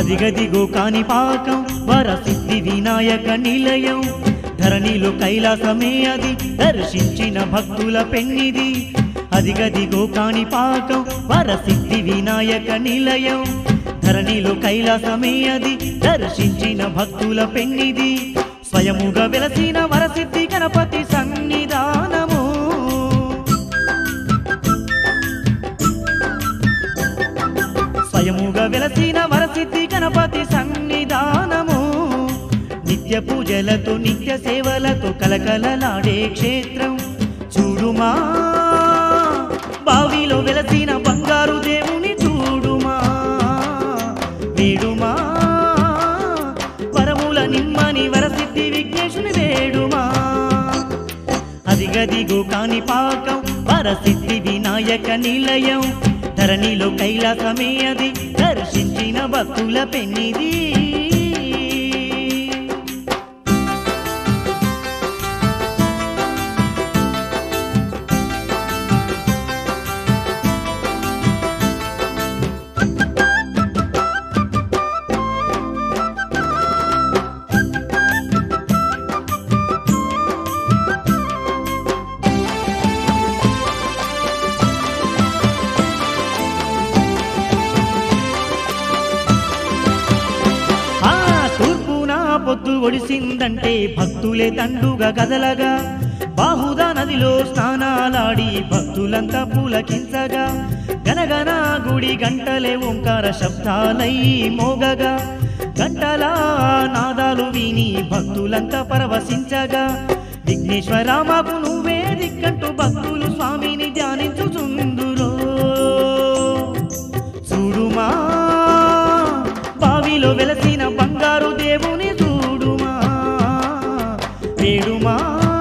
అదిగదిగో కాని పాకం వరసిద్ధి వినాయక నిలయం ధరణిలో కైలాసమే అది దర్శించిన భక్తుల పెన్నిది అదిగదిగో కాని పాకం వరసిద్ధి వినాయక నిలయం ధరణిలో కైలాసమే అది దర్శించిన భక్తుల పెన్నిది స్వయముగా వెలసిన వరసిద్ధి గణపతి సన్నిధానము స్వయముగా వెలసిన వరసిద్ధి గణపతి సన్నిధానము నిత్య పూజలతో నిత్య సేవలతో కలకలలాడే క్షేత్రం చూడుమా బావిలో వెలసిన బంగారు దేవుని చూడుమా వేడుమా వరముల నిమ్మని వరసిద్ధి విఘ్నేశుని వేడుమా అదిగదిగో కాని పాకం వరసిద్ధి వినాయక నిలయం ధరణిలో కైలాసమే అది దర్శించిన భక్తుల పెన్నిది ఆ తూర్పున పొద్దు ఒడిసిందంటే భక్తులే తండుగా గదలగా బాహుదా నదిలో స్నానాలాడి భక్తులంతా పులకించగా గనగన గుడి గంటలే ఓంకార శబ్దాలై మోగగా గంటల నాదాలు విని భక్తులంతా పరవశించగా విఘ్నేశ్వర మాకు నువ్వే దిక్కంటూ భక్తులు స్వామిని ధ్యానించుచుందురో చూడుమా బావిలో వెలసిన బంగారు దేవుని చూడుమా వేడుమా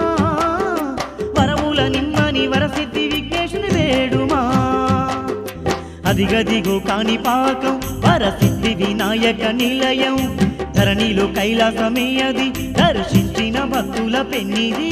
వరముల నిమ్మని వరసిద్ధి విఘ్నేశుని వేడుమా అదిగదిగో కాని పాకం వరసిద్ధి వినాయక నిలయం ధరణిలో కైలాసమే అది దర్శించిన భక్తుల పెన్నిది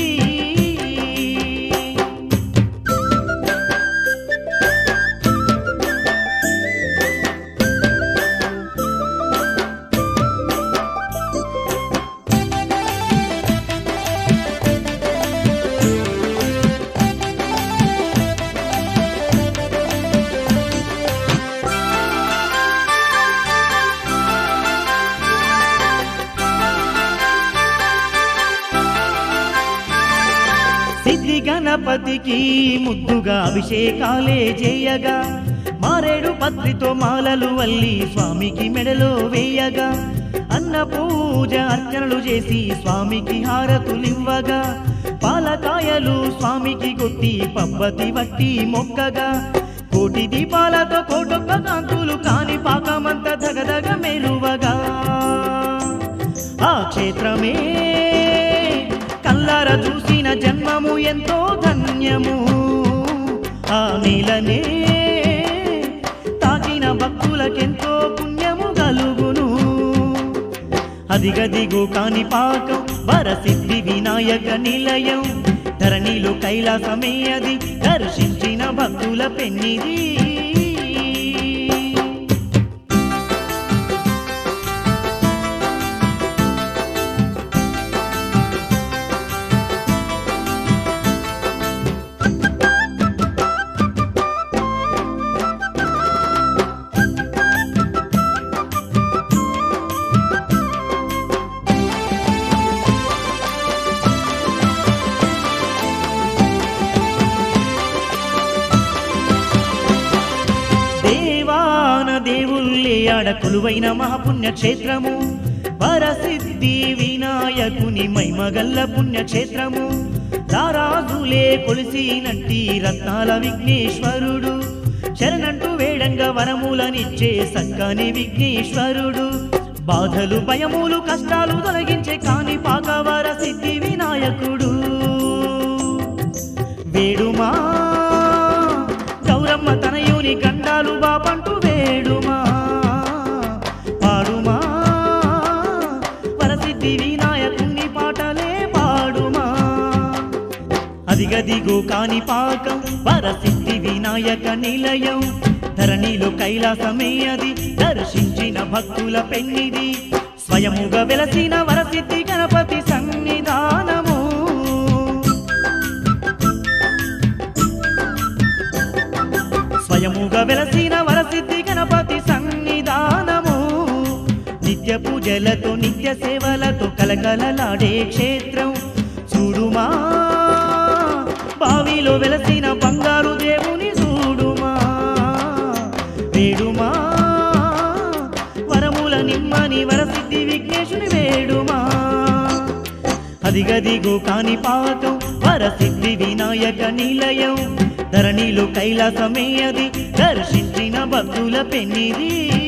సిద్ధి గణపతికి ముద్దుగా అభిషేకాలే చేయగా మారేడు పత్రితో మాలలు వల్లి స్వామికి మెడలో వేయగా అన్న పూజ అర్చనలు చేసి స్వామికి హారతులివ్వగా పాలకాయలు స్వామికి కొట్టి పబ్బతి వట్టి మొక్కగా కోటి దీపాలతో కోటొక్క కాంతులు కాని పాకమంత దగదగ మెరువగా ఆ క్షేత్రమే కల్లార చూసిన జన్మము ఎంతో ధన్యము ఆ నీలనే తాకిన భక్తులకెంతో పుణ్యము కలుగును అదిగదిగో కాని పాకం వరసిద్ధి వినాయక నిలయం ధరణిలో కైలాసమే అది దర్శించిన భక్తుల పెన్నిది దేవాన దేవుళ్ళే ఆడ కొలువైన మహాపుణ్య క్షేత్రము పరసిద్ధి వినాయకుని మైమగల్ల పుణ్యక్షేత్రము రారాజులే కొలిసినట్టి రత్నాల విఘ్నేశ్వరుడు శరణంటూ వేడంగా వరములనిచ్చే సక్కని విఘ్నేశ్వరుడు బాధలు భయములు కష్టాలు తొలగించే కాని పాకవర సిద్ధి వినాయకుడు వేడుమా గౌరమ్మ తనయుని గండాలు బాపంటూ వేడుమా పాడుమా వరసిద్ధి వినాయకుని పాటలే పాడుమా అదిగదిగో కాని పాకం వరసిద్ధి వినాయక నిలయం ధరణిలో కైలాసమే అది దర్శించి దర్శించిన భక్తుల పెన్నిది స్వయముగా వెలసిన వరసిద్ధి గణపతి సన్నిధానము స్వయముగా వెలసిన వరసిద్ధి గణపతి సన్నిధానము నిత్య పూజలతో నిత్య సేవలతో కలకలలాడే క్షేత్రం చూడుమా బావిలో వెలసిన బంగారు దేవుని చూడుమా వేడుమా వరముల నిమ్మని వరసిద్ధి విఘ్నేశుని వేడుమా అదిగదిగో కాని పాకం వరసిద్ధి వినాయక నిలయం ధరణిలో కైలాసమే అది దర్శించిన భక్తుల పెన్నిది